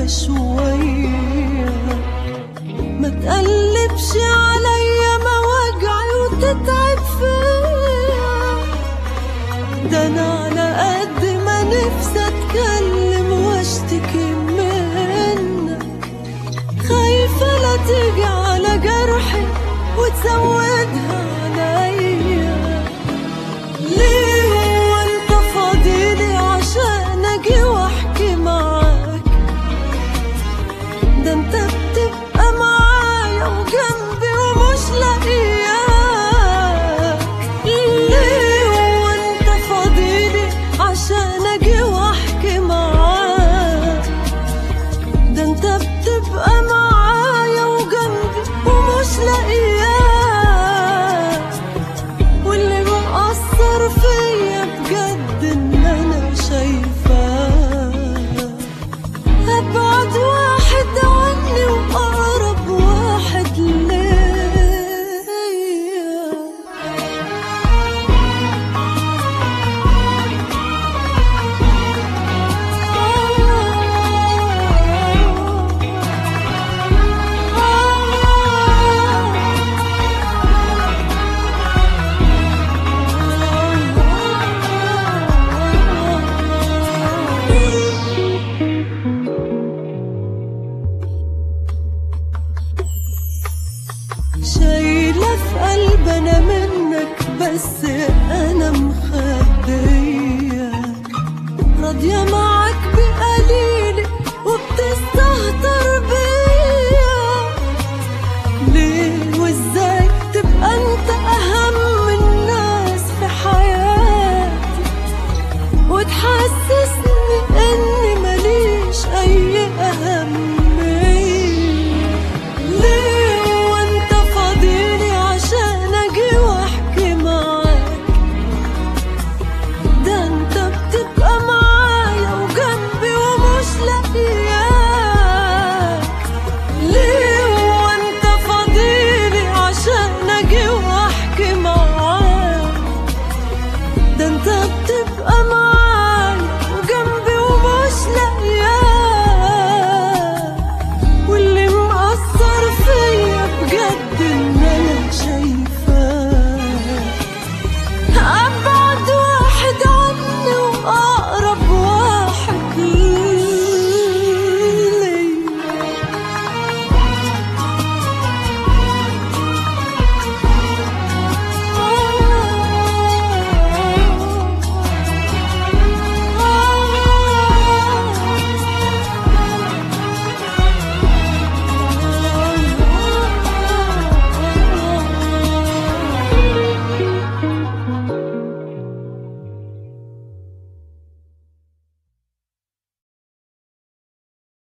عليا شوية ما تقلبش عليا مواجعي وتتعب فيا ده انا على قد ما نفسي اتكلم واشتكي منك خايفة لا تيجي على جرحي وتزودها عليا ليه هو انت فاضيلي عشان اجي واحكي معاك ده انت بتبقى معايا وجنبي ومش لاقياك ليه هو انت فاضيلي عشان اجي واحكي معاك ده انت بتبقى معايا وجنبي ومش لاقياك واللي مأثر فيا بجد ان انا شايفاك ابعد واحد عني واقرب واحد ليا شايلة في قلب أنا منك بس أنا مخبية راضية معاك بقلبي